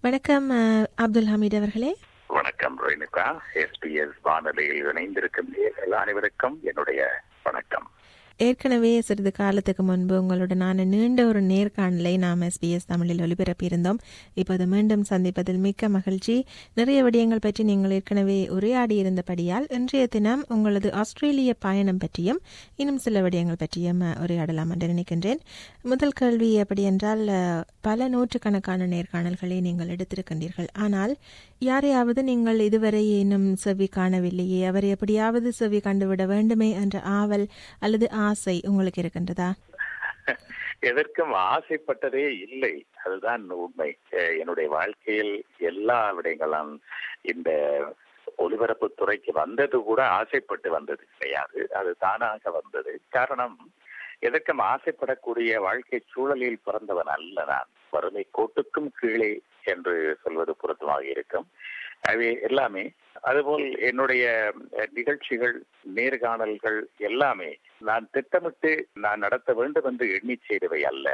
வணக்கம் அஹ், அப்துல் ஹமீத் அவர்களே வணக்கம் ரேணுகா எஸ்பிஎஸ் வானொலியில் இணைந்திருக்கும் நேயர்கள் அனைவருக்கும் என்னுடைய வணக்கம் ஏற்கனவே சிறிது காலத்துக்கு முன்பு உங்களுடனான நீண்ட ஒரு நேர்காணலை நாம் எஸ்பிஎஸ் தமிழில் ஒலிபரப்பியிருந்தோம் இப்போது மீண்டும் சந்திப்பதில் மிக்க மகிழ்ச்சி நிறைய விடயங்கள் பற்றி நீங்கள் ஏற்கனவே உரையாடி இருந்தபடியால் இன்றைய தினம் உங்களது ஆஸ்திரேலிய பயணம் பற்றியும் இன்னும் சில விடயங்கள் பற்றியும் அஹ், உரையாடலாம் என்று நினைக்கின்றேன் முதல் கேள்வி எப்படி என்றால் அஹ், பல நூற்றுக்கணக்கான நேர்காணல்களை நீங்கள் எடுத்திருக்கின்றீர்கள் ஆனால் யாரையாவது நீங்கள் இதுவரை இன்னும் செவி காணவில்லையே அவர் எப்படியாவது செவி கண்டுவிட வேண்டுமே என்ற ஆவல் அல்லது ஆசை உங்களுக்கு இருக்கின்றதா எதற்கும் ஆசைப்பட்டதே இல்லை அதுதான் உண்மை அஹ் என்னுடைய வாழ்க்கையில் எல்லா விடயங்களும் இந்த ஒலிபரப்பு துறைக்கு வந்தது கூட ஆசைப்பட்டு வந்தது கிடையாது அது தானாக வந்தது காரணம் எதற்கும் ஆசைப்படக்கூடிய வாழ்க்கை சூழலில் பிறந்தவன் அல்ல நான் வறுமை கோட்டுக்கும் கீழே என்று சொல்வது பொருத்தமாக இருக்கும் அவை எல்லாமே அதுபோல் என்னுடைய அஹ், நிகழ்ச்சிகள் நேர்காணல்கள் எல்லாமே நான் திட்டமிட்டு நான் நடத்த வேண்டும் என்று எண்ணி செய்தவை அல்ல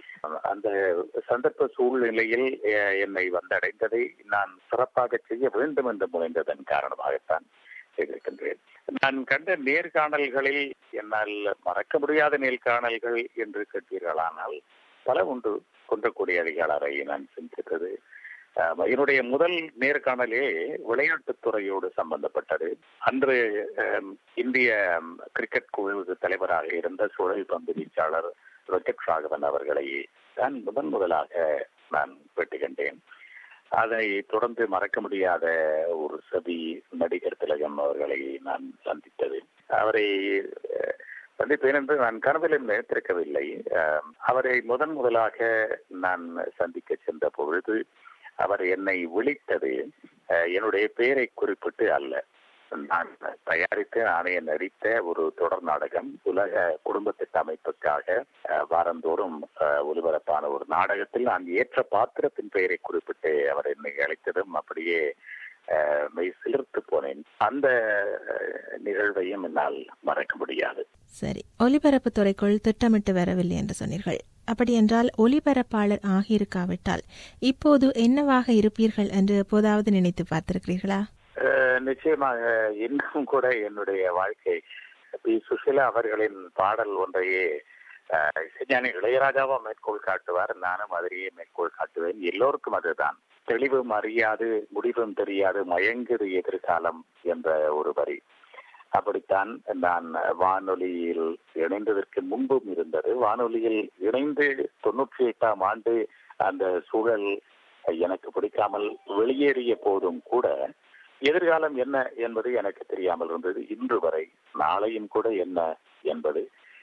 அந்த சந்தர்ப்ப சூழ்நிலையில் அஹ், என்னை வந்தடைந்ததை நான் சிறப்பாக செய்ய வேண்டும் என்று முனைந்ததன் காரணமாகத்தான் செய்திருக்கின்றேன் நான் கண்ட நேர்காணல்களில் என்னால் மறக்க முடியாத நேர்காணல்கள் என்று கேட்பீர்களானால் பல உண்டு குன்றக்குடி அதிகாரரை நான் சிந்தித்தது அஹ், என்னுடைய முதல் நேர்காணலே விளையாட்டுத் துறையோடு சம்பந்தப்பட்டது அன்று அஹ், இந்திய கிரிக்கெட் குழு தலைவராக இருந்த சுழல் பந்து வீச்சாளர் ரொஜெட் ராகவன் அவர்களை தான் முதன் முதலாக நான் பேட்டி கண்டேன் அதை தொடர்ந்து மறக்க முடியாத ஒரு சதி நடிகர் திலகம் அவர்களை நான் சந்தித்தது அவரை அஹ், சந்திப்பேன் என்று நான் கனவிலும் நினைத்திருக்கவில்லை அஹ், அவரை முதன் முதலாக நான் சந்திக்க சென்ற பொழுது அவர் என்னை விழித்தது அஹ், என்னுடைய பெயரை குறிப்பிட்டு அல்ல நான் தயாரித்த நானே நடித்த ஒரு தொடர் நாடகம் உலக குடும்ப திட்ட அமைப்புக்காக அஹ், வாரந்தோறும் அஹ், ஒலிபரப்பான ஒரு நாடகத்தில் நான் ஏற்ற பாத்திரத்தின் பெயரை குறிப்பிட்டு அவர் என்னை அழைத்ததும் அப்படியே அஹ், மெய் சிலிர்த்து போனேன் அந்த அஹ், நிகழ்வையும் என்னால் மறக்க முடியாது சரி ஒலிபரப்பு துறைக்குள் திட்டமிட்டு வரவில்லை என்று சொன்னீர்கள் அப்படி என்றால் ஒலிபரப்பாளர் ஆகியிருக்காவிட்டால் இப்போது என்னவாக இருப்பீர்கள் என்று எப்போதாவது நினைத்து பார்த்திருக்கிறீர்களா அஹ், நிச்சயமாக இன்னும் கூட என்னுடைய வாழ்க்கை பி சுஷிலா அவர்களின் பாடல் ஒன்றையே அஹ், ஞானி இளையராஜாவும் மேற்கோள் காட்டுவார் நானும் அதிலேயே மேற்கோள் காட்டுவேன் எல்லோருக்கும் அதுதான் தெளிவும் அறியாது முடிவும் தெரியாது மயங்குது எதிர்காலம் என்ற ஒரு வரி அப்படித்தான் நான் வானொலியில் இணைந்ததற்கு முன்பும் இருந்தது வானொலியில் இணைந்து தொண்ணூற்றி எட்டாம் ஆண்டு அந்த சூழல் எனக்கு பிடிக்காமல் வெளியேறிய போதும் கூட எதிர்காலம் என்ன என்பது எனக்கு தெரியாமல் இருந்தது இன்று வரை நாளையும் கூட என்ன என்பது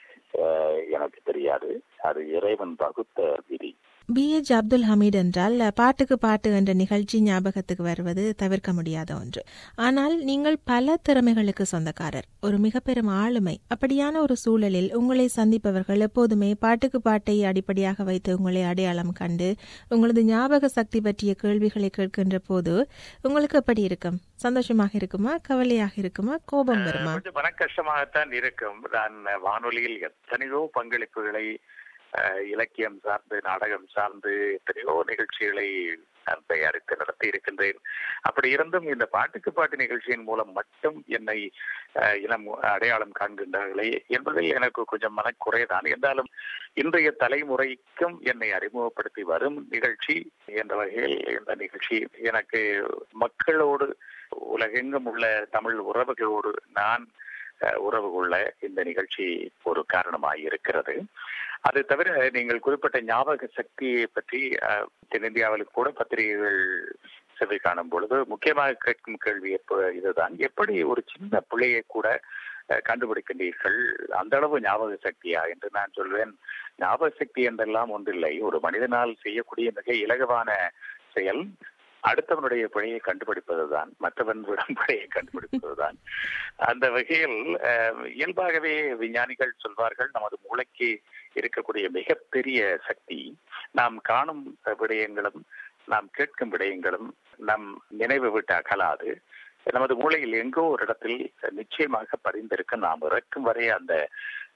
அஹ், எனக்கு தெரியாது அது இறைவன் வகுத்த விதி பி எச் அப்துல் ஹமீத் என்றால் பாட்டுக்கு பாட்டு என்ற நிகழ்ச்சி ஞாபகத்துக்கு வருவது தவிர்க்க முடியாத ஒன்று ஆனால் நீங்கள் பல திறமைகளுக்கு சொந்தக்காரர் ஒரு மிக பெரும் ஆளுமை அப்படியான ஒரு சூழலில் உங்களை சந்திப்பவர்கள் எப்போதுமே பாட்டுக்கு பாட்டை அடிப்படையாக வைத்து உங்களை அடையாளம் கண்டு உங்களது ஞாபக சக்தி பற்றிய கேள்விகளை கேட்கின்ற போது உங்களுக்கு எப்படி இருக்கும் சந்தோஷமாக இருக்குமா கவலையாக இருக்குமா கோபம் வருமா கொஞ்சம் மன கஷ்டமாகத்தான் இருக்கும் நான் வானொலியில் எத்தனையோ பங்களிப்புகளை அஹ், இலக்கியம் சார்ந்து நாடகம் சார்ந்து எத்தனையோ நிகழ்ச்சிகளை நான் தயாரித்து நடத்தி இருக்கின்றேன் அப்படி இருந்தும் இந்த பாட்டுக்கு பாட்டு நிகழ்ச்சியின் மூலம் மட்டும் என்னை அஹ், இனம் அடையாளம் காண்கின்றார்களே என்பதில் எனக்கு கொஞ்சம் மனக்குறைதான் இருந்தாலும் இன்றைய தலைமுறைக்கும் என்னை அறிமுகப்படுத்தி வரும் நிகழ்ச்சி என்ற வகையில் இந்த நிகழ்ச்சி எனக்கு மக்களோடு உலகெங்கும் உள்ள தமிழ் உறவுகளோடு நான் அஹ், உறவு கொள்ள இந்த நிகழ்ச்சி ஒரு காரணமாக இருக்கிறது அது தவிர நீங்கள் குறிப்பிட்ட ஞாபக சக்தியை பற்றி அஹ், தென்னிந்தியாவில் கூட பத்திரிகைகள் செவி காணும் பொழுது முக்கியமாக கேட்கும் கேள்வி எப்ப இதுதான் எப்படி ஒரு சின்ன பிள்ளையை கூட அஹ், கண்டுபிடிக்கின்றீர்கள் அந்த அளவு ஞாபக சக்தியா என்று நான் சொல்வேன் ஞாபக சக்தி என்றெல்லாம் ஒன்றில்லை ஒரு மனிதனால் செய்யக்கூடிய மிக இலகுவான செயல் அடுத்தவனுடைய பிழையை கண்டுபிடிப்பதுதான் மற்றவன் விடும் பிழையை கண்டுபிடிப்பதுதான் அந்த வகையில் அஹ், இயல்பாகவே விஞ்ஞானிகள் சொல்வார்கள் நமது மூளைக்கு இருக்கக்கூடிய மிகப்பெரிய சக்தி நாம் காணும் விடயங்களும் நாம் கேட்கும் விடயங்களும் நம் நினைவு விட்டு அகலாது நமது மூளையில் எங்கோ ஒரு இடத்தில் நிச்சயமாக பதிந்திருக்க நாம் இறக்கும் வரை அந்த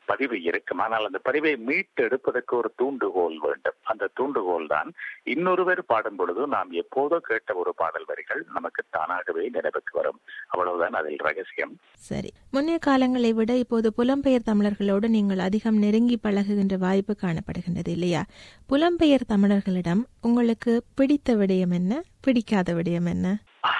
பதிவு இருக்கும் ஆனால் அந்த பதிவை மீட்டு எடுப்பதற்கு ஒரு தூண்டுகோல் வேண்டும் அந்த தூண்டுகோல் தான் இன்னொருவர் பாடும் பொழுது நாம் எப்போதோ கேட்ட ஒரு பாடல் வரிகள் நமக்கு தானாகவே நினைவுக்கு வரும் அவ்வளவுதான் அதில் ரகசியம் சரி முன்னைய காலங்களை விட இப்போது புலம்பெயர் தமிழர்களோடு நீங்கள் அதிகம் நெருங்கி பழகுகின்ற வாய்ப்பு காணப்படுகின்றது இல்லையா புலம்பெயர் தமிழர்களிடம் உங்களுக்கு பிடித்த விடயம் என்ன பிடிக்காத விடயம் என்ன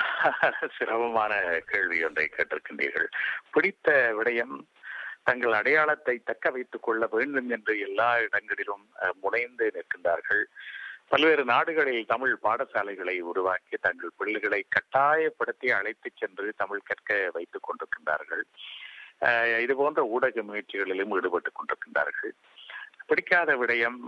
சிரமமான கேள்வி ஒன்றை கேட்டிருக்கின்றீர்கள் பிடித்த விடயம் தங்கள் அடையாளத்தை தக்க வைத்துக் கொள்ள வேண்டும் என்று எல்லா இடங்களிலும் முனைந்து நிற்கின்றார்கள் பல்வேறு நாடுகளில் தமிழ் பாடசாலைகளை உருவாக்கி தங்கள் பிள்ளைகளை கட்டாயப்படுத்தி அழைத்து சென்று தமிழ் கற்க வைத்துக் கொண்டிருக்கின்றார்கள் இது போன்ற ஊடக முயற்சிகளிலும் ஈடுபட்டுக் கொண்டிருக்கின்றார்கள் பிடிக்காத விடயம்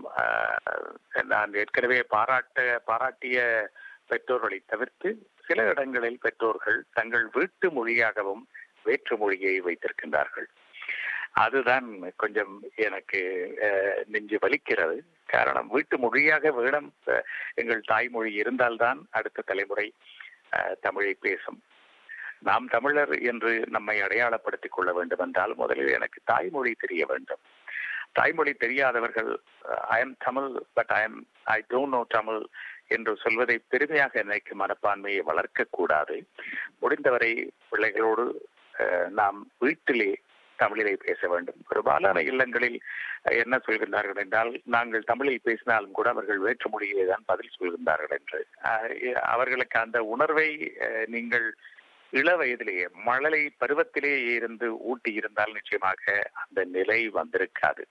நான் ஏற்கனவே பாராட்ட பாராட்டிய பெற்றோர்களை தவிர்த்து சில இடங்களில் பெற்றோர்கள் தங்கள் வீட்டு மொழியாகவும் வேற்று மொழியை வைத்திருக்கின்றார்கள் அதுதான் கொஞ்சம் எனக்கு நெஞ்சு வலிக்கிறது காரணம் வீட்டு மொழியாக வேணும் எங்கள் தாய்மொழி இருந்தால்தான் அடுத்த தலைமுறை தமிழை பேசும் நாம் தமிழர் என்று நம்மை அடையாளப்படுத்திக் கொள்ள வேண்டும் என்றால் முதலில் எனக்கு தாய்மொழி தெரிய வேண்டும் தாய்மொழி தெரியாதவர்கள் I am Tamil but I am I don't know Tamil என்று சொல்வதை பெருமையாக நினைக்கும் மனப்பான்மையை வளர்க்கக்கூடாது முடிந்தவரை பிள்ளைகளோடு நாம் வீட்டிலே தமிழிலே பேச வேண்டும் பெரும்பாலான இல்லங்களில் என்ன சொல்கின்றார்கள் என்றால் நாங்கள் தமிழில் பேசினாலும் கூட அவர்கள் வேற்று மொழியிலே தான் பதில் சொல்கின்றார்கள் என்று அவர்களுக்கு அந்த உணர்வை நீங்கள் இள வயதிலேயே மழலை பருவத்திலேயே இருந்து ஊட்டி இருந்தால் நிச்சயமாக அந்த நிலை வந்திருக்காது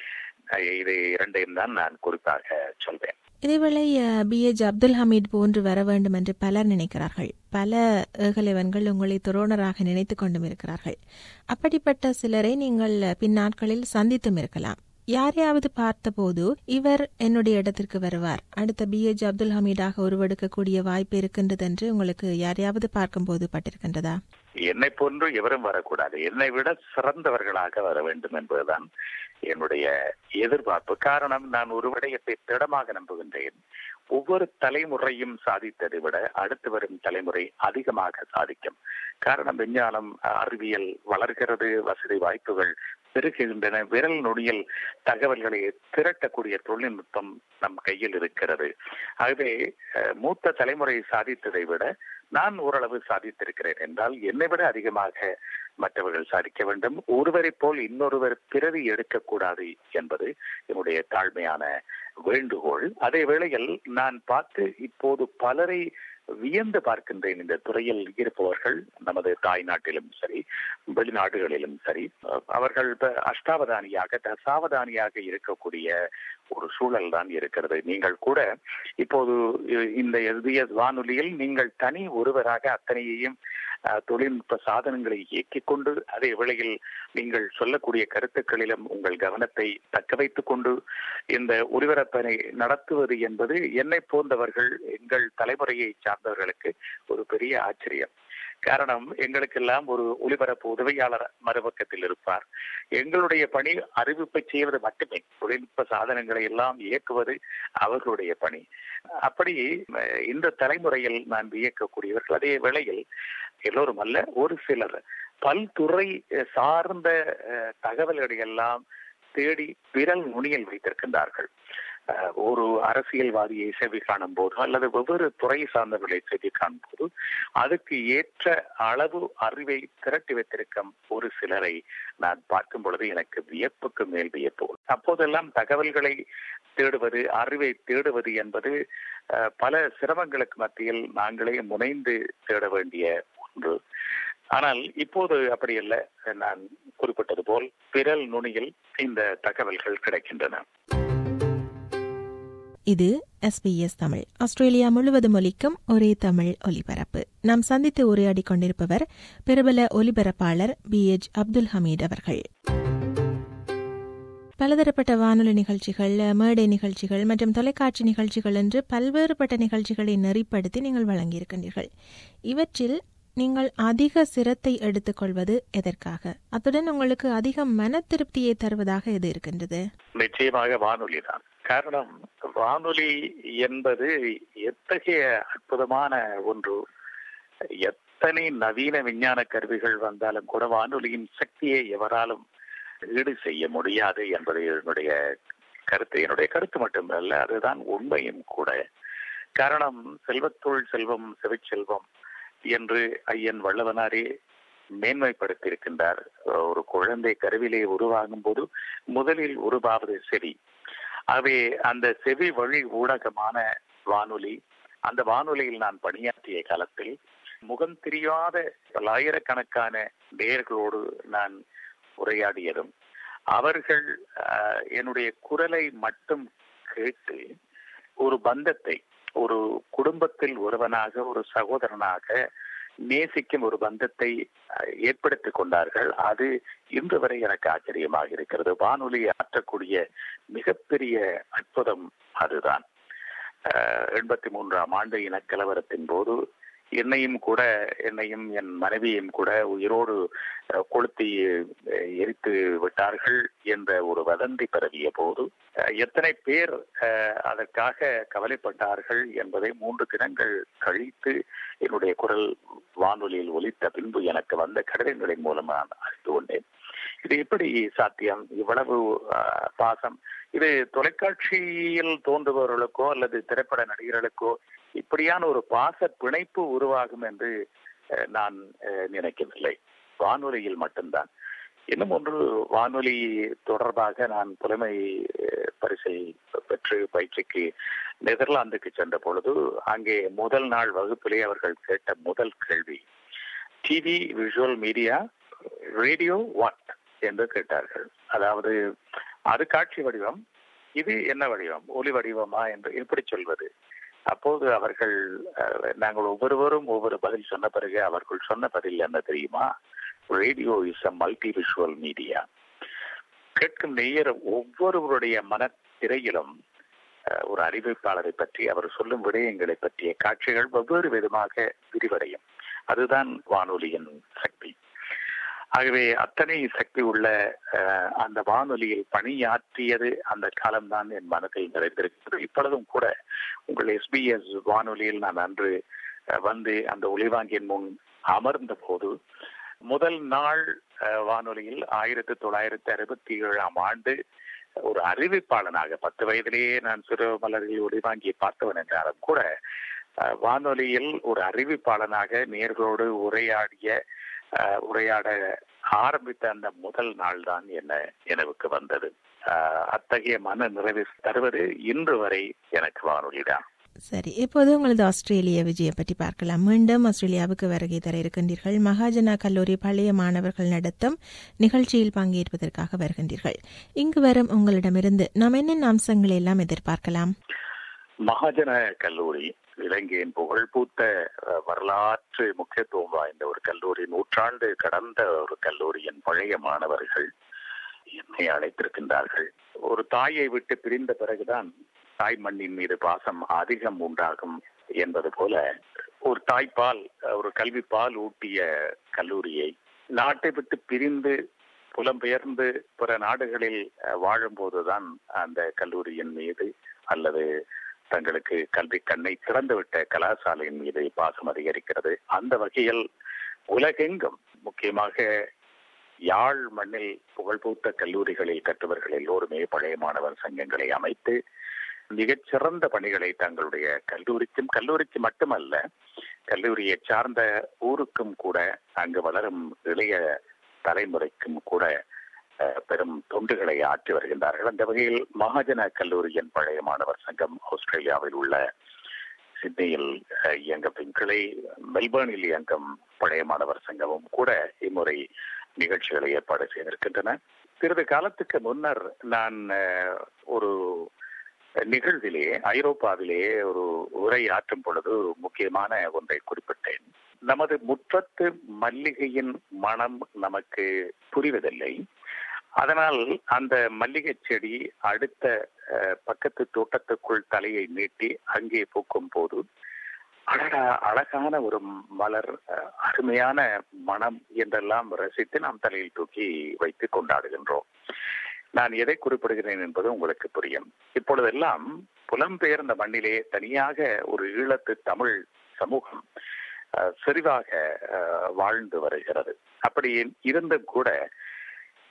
இது இரண்டையும் தான் நான் குறிப்பாக சொல்வேன் இதேவேளை பி எச் அப்துல் ஹமீத் போன்று வர வேண்டும் என்று பலர் நினைக்கிறார்கள் பல ஏகலைவன்கள் உங்களை துரோணராக நினைத்துக் கொண்டும் இருக்கிறார்கள் அப்படிப்பட்ட சிலரை நீங்கள் பின்னாட்களில் சந்தித்தும் இருக்கலாம் யாரையாவது பார்த்தபோது இவர் என்னுடைய இடத்திற்கு வருவார் அடுத்த பி எச் அப்துல் ஹமீடாக உருவெடுக்கக்கூடிய வாய்ப்பு இருக்கின்றது என்று உங்களுக்கு யாரையாவது பார்க்கும்போது பட்டிருக்கின்றதா என்னை போன்று எவரும் வரக்கூடாது என்னை விட சிறந்தவர்களாக வர வேண்டும் என்பதுதான் என்னுடைய எதிர்பார்ப்பு காரணம் நான் ஒரு விடயத்தை திடமாக நம்புகின்றேன் ஒவ்வொரு தலைமுறையும் சாதித்ததை விட அடுத்து வரும் தலைமுறை அதிகமாக சாதிக்கும் காரணம் விஞ்ஞானம் அறிவியல் வளர்கிறது வசதி வாய்ப்புகள் பெருகுகின்றன விரல் நொடியில் தகவல்களை திரட்டக்கூடிய தொழில்நுட்பம் நம் கையில் இருக்கிறது ஆகவே மூத்த தலைமுறை சாதித்ததை விட நான் ஓரளவு சாதித்திருக்கிறேன் என்றால் என்னை விட அதிகமாக மற்றவர்கள் சாதிக்க வேண்டும் ஒருவரை போல் இன்னொருவர் பிறவி எடுக்கக்கூடாது என்பது என்னுடைய தாழ்மையான வேண்டுகோள் அதே வேளையில் நான் பார்த்து இப்போது பலரை வியந்து பார்க்கின்றேன் இந்த துறையில் இருப்பவர்கள் நமது தாய் நாட்டிலும் சரி வெளிநாடுகளிலும் சரி அவர்கள் அஷ்டாவதானியாக தசாவதானியாக இருக்கக்கூடிய ஒரு சூழல் தான் இருக்கிறது நீங்கள் கூட இப்போது இந்த எஸ்பிஎஸ் வானொலியில் நீங்கள் தனி ஒருவராக அத்தனையையும் தொழில்நுட்ப சாதனங்களை இயக்கிக் கொண்டு அதே வேளையில் நீங்கள் சொல்லக்கூடிய கருத்துக்களிலும் உங்கள் கவனத்தை தக்க வைத்துக் கொண்டு இந்த ஒலிபரப்பனை நடத்துவது என்பது என்னை போன்றவர்கள் எங்கள் தலைமுறையை சார்ந்தவர்களுக்கு ஒரு பெரிய ஆச்சரியம் காரணம் எங்களுக்கெல்லாம் ஒரு ஒலிபரப்பு உதவியாளர் மறுபக்கத்தில் இருப்பார் எங்களுடைய பணி அறிவிப்பை செய்வது மட்டுமே தொழில்நுட்ப சாதனங்களை எல்லாம் இயக்குவது அவர்களுடைய பணி அப்படி இந்த தலைமுறையில் நான் வியக்கக்கூடியவர்கள் அதே வேளையில் எல்லோரும் அல்ல ஒரு சிலர் பல்துறை சார்ந்த தகவல்களை எல்லாம் தேடி விரல் நுனியில் வைத்திருக்கின்றார்கள் ஒரு அரசியல்வாதியை செவி காணும் போது அல்லது வெவ்வேறு துறை சார்ந்தவர்களை செவி காணும் போது அதுக்கு ஏற்ற அளவு அறிவை திரட்டி வைத்திருக்கும் ஒரு சிலரை நான் பார்க்கும் பொழுது எனக்கு வியப்புக்கு மேல் வியப்பு அப்போதெல்லாம் தகவல்களை தேடுவது அறிவை தேடுவது என்பது பல சிரமங்களுக்கு மத்தியில் நாங்களே முனைந்து தேட வேண்டிய ஒன்று ஆனால் இப்போது அப்படி அல்ல நான் குறிப்பிட்டது போல் விரல் நுனியில் இந்த தகவல்கள் கிடைக்கின்றன இது எஸ்பிஎஸ் தமிழ் ஆஸ்திரேலியா முழுவதும் ஒலிக்கும் ஒரே தமிழ் ஒலிபரப்பு நாம் சந்தித்து உரையாடி கொண்டிருப்பவர் பிரபல ஒலிபரப்பாளர் பி எச் அப்துல் ஹமீத் அவர்கள் பலதரப்பட்ட வானொலி நிகழ்ச்சிகள் மேடை நிகழ்ச்சிகள் மற்றும் தொலைக்காட்சி நிகழ்ச்சிகள் என்று பல்வேறுபட்ட நிகழ்ச்சிகளை நெறிப்படுத்தி நீங்கள் வழங்கியிருக்கின்றீர்கள் இவற்றில் நீங்கள் அதிக சிரத்தை எடுத்துக்கொள்வது எதற்காக அத்துடன் உங்களுக்கு அதிக மன திருப்தியை தருவதாக எது இருக்கின்றது நிச்சயமாக வானொலி தான் காரணம் வானொலி என்பது எத்தகைய அற்புதமான ஒன்று எத்தனை நவீன விஞ்ஞான கருவிகள் வந்தாலும் கூட வானொலியின் சக்தியை எவராலும் ஈடு செய்ய முடியாது என்பது என்னுடைய கருத்து என்னுடைய கருத்து மட்டுமல்ல அதுதான் உண்மையும் கூட காரணம் செல்வத்துள் செல்வம் செவிச்செல்வம் என்று ஐயன் வல்லவனாரே மேன்மைப்படுத்தியிருக்கின்றார் ஒரு குழந்தை கருவிலே உருவாகும் போது முதலில் உருவாவது செவி ஆகவே அந்த செவி வழி ஊடகமான வானொலி அந்த வானொலியில் நான் பணியாற்றிய காலத்தில் முகம் தெரியாத பல்லாயிரக்கணக்கான நேர்களோடு நான் உரையாடியதும் அவர்கள் என்னுடைய குரலை மட்டும் கேட்டு ஒரு பந்தத்தை ஒரு குடும்பத்தில் ஒருவனாக ஒரு சகோதரனாக நேசிக்கும் ஒரு பந்தத்தை ஏற்படுத்திக் கொண்டார்கள் அது இன்று வரை எனக்கு ஆச்சரியமாக இருக்கிறது வானொலி ஆற்றக்கூடிய மிகப்பெரிய அற்புதம் அதுதான் எண்பத்தி மூன்றாம் ஆண்டு இனக்கலவரத்தின் போது என்னையும் கூட என்னையும் என் மனைவியும் கூட உயிரோடு கொளுத்தி எரித்து விட்டார்கள் என்ற ஒரு வதந்தி பரவிய போது எத்தனை பேர் அதற்காக கவலைப்பட்டார்கள் என்பதை மூன்று தினங்கள் கழித்து என்னுடைய குரல் வானொலியில் ஒலித்த பின்பு எனக்கு வந்த கடிதங்களின் மூலம் நான் அறிந்து கொண்டேன் இது எப்படி சாத்தியம் இவ்வளவு பாசம் இது தொலைக்காட்சியில் தோன்றுபவர்களுக்கோ அல்லது திரைப்பட நடிகர்களுக்கோ இப்படியான ஒரு பாச பிணைப்பு உருவாகும் என்று நான் நினைக்கவில்லை வானொலியில் மட்டும்தான் இன்னும் ஒன்று வானொலி தொடர்பாக நான் புலமை பரிசை பெற்று பயிற்சிக்கு நெதர்லாந்துக்கு சென்ற பொழுது அங்கே முதல் நாள் வகுப்பிலே அவர்கள் கேட்ட முதல் கேள்வி TV visual media radio what என்று கேட்டார்கள் அதாவது அது காட்சி வடிவம் இது என்ன வடிவம் ஒலி வடிவமா என்று எப்படி சொல்வது அப்போது அவர்கள் நாங்கள் ஒவ்வொருவரும் ஒவ்வொரு பதில் சொன்ன பிறகு அவர்கள் சொன்ன பதில் என்ன தெரியுமா radio is a multi visual media கேட்கும் நேயர் ஒவ்வொருவருடைய மன திரையிலும் ஒரு அறிவிப்பாளரை பற்றி அவர் சொல்லும் விடயங்களை பற்றிய காட்சிகள் வெவ்வேறு விதமாக விரிவடையும் அதுதான் வானொலியின் சக்தி ஆகவே அத்தனை சக்தி உள்ள அந்த வானொலியில் பணியாற்றியது அந்த காலம்தான் என் மனதில் நிறைந்திருக்கிறது இப்பொழுதும் கூட உங்கள் எஸ்பிஎஸ் வானொலியில் நான் அன்று வந்து அந்த ஒளிவாங்கியின் முன் அமர்ந்த போது முதல் நாள் வானொலியில் ஆயிரத்தி தொள்ளாயிரத்தி அறுபத்தி ஏழாம் ஆண்டு ஒரு அறிவிப்பாளனாக பத்து வயதிலேயே நான் சிறு மலரில் ஒளிவாங்கி பார்த்தவன் என்றாலும் கூட வானொலியில் ஒரு அறிவிப்பாளனாக நேர்களோடு உரையாடிய உரையாட ஆரம்பித்த அந்த முதல் நாள் தான் என்ன நினைவுக்கு வந்தது அத்தகைய மன நிறைவு தருவது இன்று வரை எனக்கு வானொலிதான் சரி இப்போது உங்களது ஆஸ்திரேலிய விஜயை பற்றி பார்க்கலாம் மீண்டும் ஆஸ்திரேலியாவுக்கு வருகை தர இருக்கின்றீர்கள் மகாஜனா கல்லூரி பழைய மாணவர்கள் நடத்தும் நிகழ்ச்சியில் பங்கேற்பதற்காக வருகின்றீர்கள் இங்கு வரும் உங்களிடமிருந்து நாம் என்னென்ன அம்சங்களை எல்லாம் எதிர்பார்க்கலாம் மகாஜன கல்லூரி இலங்கையின் புகழ்பூத்த வரலாற்று முக்கியத்துவம் வாய்ந்த ஒரு கல்லூரி நூற்றாண்டு கடந்த ஒரு கல்லூரியின் பழைய மாணவர்கள் என்னை அழைத்திருக்கின்றார்கள் ஒரு தாயை விட்டு பிரிந்த பிறகுதான் தாய் மண்ணின் மீது பாசம் அதிகம் உண்டாகும் என்பது போல ஒரு தாய்ப்பால் ஒரு கல்வி பால் ஊட்டிய கல்லூரியை நாட்டை விட்டு பிரிந்து புலம்பெயர்ந்து பிற நாடுகளில் வாழும்போதுதான் அந்த கல்லூரியின் மீது அல்லது தங்களுக்கு கல்வி கண்ணை திறந்துவிட்ட கலாசாலையின் மீது பாசம் அதிகரிக்கிறது அந்த வகையில் உலகெங்கும் முக்கியமாக யாழ் மண்ணில் புகழ்பூத்த கல்லூரிகளில் கற்றவர்கள் எல்லோருமே பழைய மாணவர் சங்கங்களை அமைத்து மிகச்சிறந்த பணிகளை தங்களுடைய கல்லூரிக்கும் கல்லூரிக்கு மட்டுமல்ல கல்லூரியை சார்ந்த ஊருக்கும் கூட அங்கு வளரும் இளைய தலைமுறைக்கும் கூட பெரும் தொண்டுகளை ஆற்றி வருகின்றார்கள் அந்த வகையில் மகாஜன கல்லூரியின் பழைய மாணவர் சங்கம் ஆஸ்திரேலியாவில் உள்ள சிட்னியில் இயங்கும் கிளை மெல்பர்னில் இயங்கும் பழைய மாணவர் சங்கமும் கூட இம்முறை நிகழ்ச்சிகளை ஏற்பாடு செய்திருக்கின்றன சிறிது காலத்துக்கு முன்னர் நான் ஒரு நிகழ்விலே ஐரோப்பாவிலே ஒரு உரை ஆற்றும் பொழுது முக்கியமான ஒன்றை குறிப்பிட்டேன் நமது முற்றத்து மல்லிகையின் மனம் நமக்கு புரிவதில்லை அதனால் அந்த மல்லிகை செடி அடுத்த பக்கத்து தோட்டத்துக்குள் தலையை நீட்டி அங்கே பூக்கும் போது அழகா அழகான ஒரு மலர் அருமையான மனம் என்றெல்லாம் ரசித்து நாம் தலையில் தூக்கி வைத்து கொண்டாடுகின்றோம் நான் எதை குறிப்பிடுகிறேன் என்பது உங்களுக்கு புரியும் இப்பொழுதெல்லாம் புலம்பெயர்ந்த மண்ணிலே தனியாக ஒரு ஈழத்து தமிழ் சமூகம் செறிவாக வாழ்ந்து வருகிறது அப்படி இருந்தும் கூட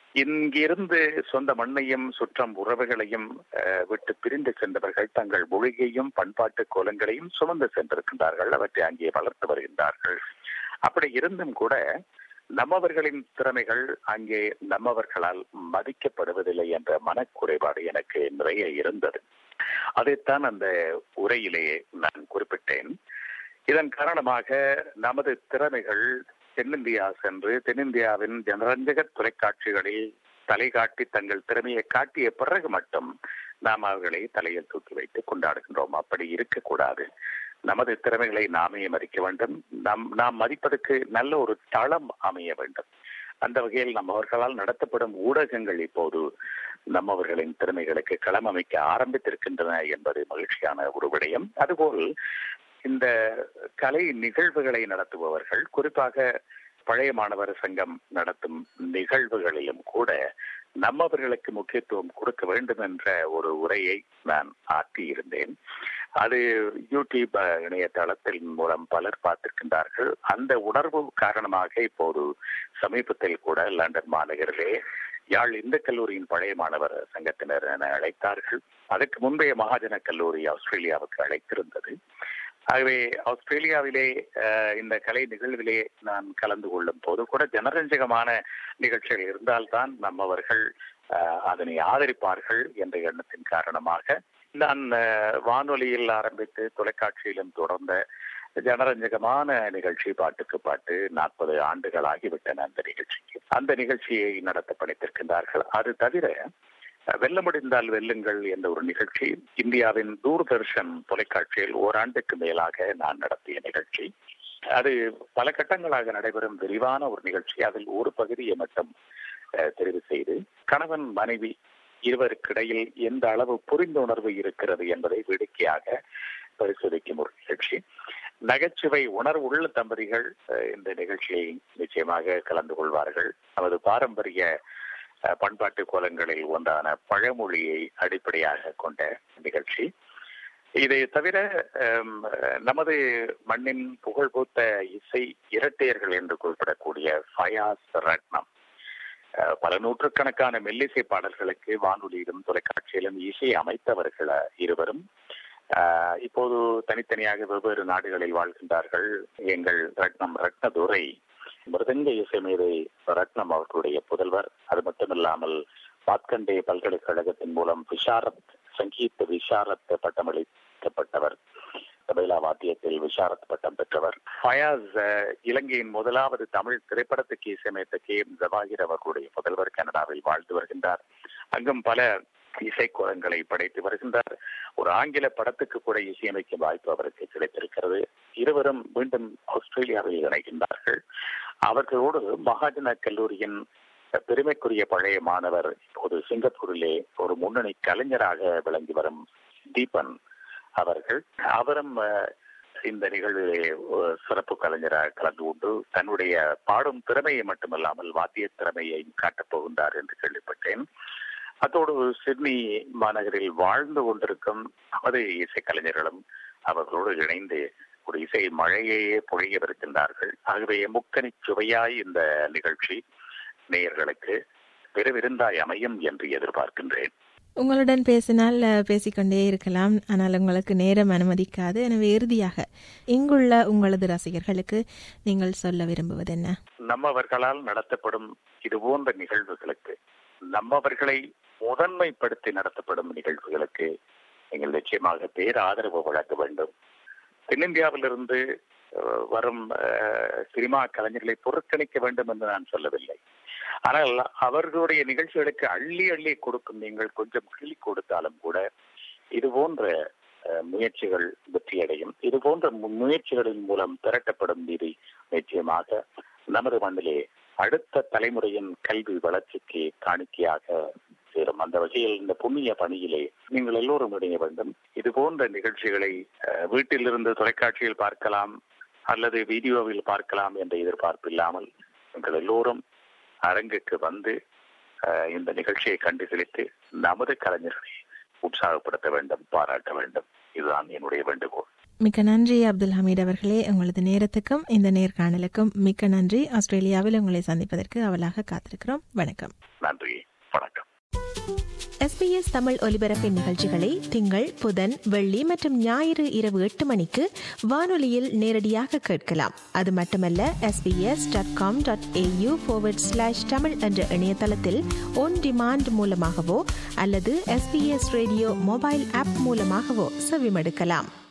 இங்கிருந்து சொந்த மண்ணையும் சுற்றம் உறவுகளையும் விட்டு பிரிந்து சென்றவர்கள் தங்கள் மொழியையும் பண்பாட்டு கோலங்களையும் சுமந்து சென்றிருக்கின்றார்கள் அவற்றை அங்கே வளர்த்து வருகின்றார்கள் அப்படி இருந்தும் கூட நம்மவர்களின் திறமைகள் அங்கே நம்மவர்களால் மதிக்கப்படுவதில்லை என்ற மனக்குறைபாடு எனக்கு நிறைய இருந்தது அதைத்தான் அந்த உரையிலேயே நான் குறிப்பிட்டேன் இதன் காரணமாக நமது திறமைகள் தென்னிந்தியா சென்று தென்னிந்தியாவின் ஜனரஞ்சக தொலைக்காட்சிகளில் தலை காட்டி தங்கள் திறமையை காட்டிய பிறகு மட்டும் நாம் அவர்களை தலையில் தூக்கி வைத்து கொண்டாடுகின்றோம் அப்படி இருக்கக்கூடாது நமது திறமைகளை நாமே மதிக்க வேண்டும் நம் நாம் மதிப்பதற்கு நல்ல ஒரு தளம் அமைய வேண்டும் அந்த வகையில் நம்மவர்களால் நடத்தப்படும் ஊடகங்கள் இப்போது நம்மவர்களின் திறமைகளுக்கு களம் அமைக்க ஆரம்பித்திருக்கின்றன என்பது மகிழ்ச்சியான ஒரு விடயம் அதுபோல் இந்த கலை நிகழ்வுகளை நடத்துபவர்கள் குறிப்பாக பழைய மாணவர் சங்கம் நடத்தும் நிகழ்வுகளிலும் கூட நம்மவர்களுக்கு முக்கியத்துவம் கொடுக்க வேண்டும் என்ற ஒரு உரையை நான் ஆற்றியிருந்தேன் அது யூடியூப் இணையதளத்தின் மூலம் பலர் பார்த்திருக்கின்றார்கள் அந்த உணர்வு காரணமாக இப்போது சமீபத்தில் கூட லண்டன் மாநகரிலே யாழ் இந்து கல்லூரியின் பழைய மாணவர் சங்கத்தினர் என அழைத்தார்கள் அதற்கு முந்தைய மகாஜன கல்லூரி ஆஸ்திரேலியாவுக்கு அழைத்திருந்தது ஆகவே ஆஸ்திரேலியாவிலே இந்த கலை நிகழ்விலே நான் கலந்து கொள்ளும் போது கூட ஜனரஞ்சகமான நிகழ்ச்சிகள் இருந்தால்தான் நம்மவர்கள் அதனை ஆதரிப்பார்கள் என்ற எண்ணத்தின் காரணமாக நான் வானொலியில் ஆரம்பித்து தொலைக்காட்சியிலும் தொடர்ந்த ஜனரஞ்சகமான நிகழ்ச்சி பாட்டுக்கு பாட்டு நாற்பது ஆண்டுகள் ஆகிவிட்டன அந்த நிகழ்ச்சிக்கு அந்த நிகழ்ச்சியை நடத்த பணித்திருக்கின்றார்கள் அது தவிர வெல்ல முடிந்தால் வெல்லுங்கள் என்ற ஒரு நிகழ்ச்சி இந்தியாவின் தூர்தர்ஷன் தொலைக்காட்சியில் ஓராண்டுக்கு மேலாக நான் நடத்திய நிகழ்ச்சி அது பல கட்டங்களாக நடைபெறும் விரிவான ஒரு நிகழ்ச்சி அதில் ஒரு பகுதியை மட்டும் தெரிவு செய்து கணவன் மனைவி இருவருக்கிடையில் எந்த அளவு புரிந்துணர்வு இருக்கிறது என்பதை வேடிக்கையாக பரிசோதிக்கும் ஒரு நிகழ்ச்சி நகைச்சுவை உணர்வுள்ள தம்பதிகள் இந்த நிகழ்ச்சியை நிச்சயமாக கலந்து கொள்வார்கள் நமது பாரம்பரிய பண்பாட்டு கோலங்களில் ஒன்றான பழமொழியை அடிப்படையாக கொண்ட நிகழ்ச்சி இதை தவிர நமது மண்ணின் புகழ்பூத்த இசை இரட்டையர்கள் என்று குறிப்பிடக்கூடிய ஃபயாஸ் ரத்னம் பல நூற்றுக்கணக்கான மெல்லிசை பாடல்களுக்கு வானொலியிலும் தொலைக்காட்சியிலும் இசை அமைத்தவர்கள் இருவரும் இப்போது தனித்தனியாக வெவ்வேறு நாடுகளில் வாழ்கின்றார்கள் எங்கள் ரத்னம் ரத்னதுரை மிருதங்க இசை மீது ரத்னம் அவர்களுடைய புதல்வர் அது மட்டுமில்லாமல் பாத்கண்டே பல்கலைக்கழகத்தின் மூலம் விஷாரத் சங்கீத விஷாரத் பட்டமளிக்கப்பட்டவர் தபைலா வாத்தியத்தில் விஷாரத் பட்டம் பெற்றவர் ஃபயாஸ் இலங்கையின் முதலாவது தமிழ் திரைப்படத்துக்கு இசையமைத்த கே எம் ஜவாஹிர் அவர்களுடைய முதல்வர் கனடாவில் வாழ்ந்து வருகின்றார் அங்கும் பல இசைக்கோலங்களை படைத்து வருகின்றார் ஒரு ஆங்கில படத்துக்கு கூட இசையமைக்கும் வாய்ப்பு அவருக்கு கிடைத்திருக்கிறது இருவரும் மீண்டும் ஆஸ்திரேலியாவில் இணைகின்றார்கள் அவர்களோடு மகாஜன கல்லூரியின் பெருமைக்குரிய பழைய மாணவர் இப்போது சிங்கப்பூரிலே ஒரு முன்னணி கலைஞராக விளங்கி வரும் தீபன் அவர்கள் அவரும் இந்த நிகழ்விலே சிறப்பு கலைஞராக கலந்து கொண்டு தன்னுடைய பாடும் திறமையை மட்டுமல்லாமல் வாத்திய திறமையையும் காட்டப் போகின்றார் என்று கேள்விப்பட்டேன் அதோடு சிட்னி மாநகரில் வாழ்ந்து கொண்டிருக்கும் நமது இசைக்கலைஞர்களும் அவர்களோடு இணைந்து ஒரு இசை மழையையே பொழியவிருக்கின்றார்கள் ஆகவே முக்கனி சுவையாய் இந்த நிகழ்ச்சி நேயர்களுக்கு பெருவிருந்தாய் அமையும் என்று எதிர்பார்க்கின்றேன் உங்களுடன் பேசினால் பேசிக்கொண்டே இருக்கலாம் ஆனால் உங்களுக்கு நேரம் அனுமதிக்காது எனவே இறுதியாக இங்குள்ள உங்களது ரசிகர்களுக்கு நீங்கள் சொல்ல விரும்புவது என்ன நம்மவர்களால் நடத்தப்படும் இது போன்ற நிகழ்வுகளுக்கு நம்மவர்களை முதன்மைப்படுத்தி நடத்தப்படும் நிகழ்வுகளுக்கு நீங்கள் நிச்சயமாக பேர் ஆதரவு வழங்க வேண்டும் தென்னிந்தியாவிலிருந்து வரும் சினிமா கலைஞர்களை புறக்கணிக்க வேண்டும் என்று நான் சொல்லவில்லை ஆனால் அவர்களுடைய நிகழ்ச்சிகளுக்கு அள்ளி அள்ளி கொடுக்கும் நீங்கள் கொஞ்சம் கிள்ளி கொடுத்தாலும் கூட இது போன்ற முயற்சிகள் வெற்றியடையும் இது போன்ற முயற்சிகளின் மூலம் திரட்டப்படும் நிதி நிச்சயமாக நமது மண்ணிலே அடுத்த தலைமுறையின் கல்வி வளர்ச்சிக்கு காணிக்கையாக சேரும் அந்த வகையில் இந்த புண்ணிய பணியிலே நீங்கள் எல்லோரும் இணைய வேண்டும் இது போன்ற நிகழ்ச்சிகளை வீட்டிலிருந்து தொலைக்காட்சியில் பார்க்கலாம் அல்லது வீடியோவில் பார்க்கலாம் என்ற எதிர்பார்ப்பு இல்லாமல் நீங்கள் எல்லோரும் அரங்குக்கு வந்து இந்த நிகழ்ச்சியை கண்டுகளித்து நமது கலைஞர்களை உற்சாகப்படுத்த வேண்டும் பாராட்ட வேண்டும் இதுதான் என்னுடைய வேண்டுகோள் மிக்க நன்றி அப்துல் ஹமீத் அவர்களே உங்களது நேரத்துக்கும் இந்த நேர்காணலுக்கும் மிக்க நன்றி ஆஸ்திரேலியாவில் உங்களை சந்திப்பதற்கு அவலாக காத்திருக்கிறோம் வணக்கம் நன்றி வணக்கம் எஸ்பிஎஸ் தமிழ் ஒலிபரப்பின் நிகழ்ச்சிகளை திங்கள் புதன் வெள்ளி மற்றும் ஞாயிறு இரவு எட்டு மணிக்கு வானொலியில் நேரடியாக கேட்கலாம் அது மட்டுமல்ல SBS dot com dot AU slash Tamil என்ற இணையதளத்தில் ஒன் டிமாண்ட் மூலமாகவோ அல்லது எஸ்பிஎஸ் ரேடியோ மொபைல் ஆப் மூலமாகவோ செவிமடுக்கலாம்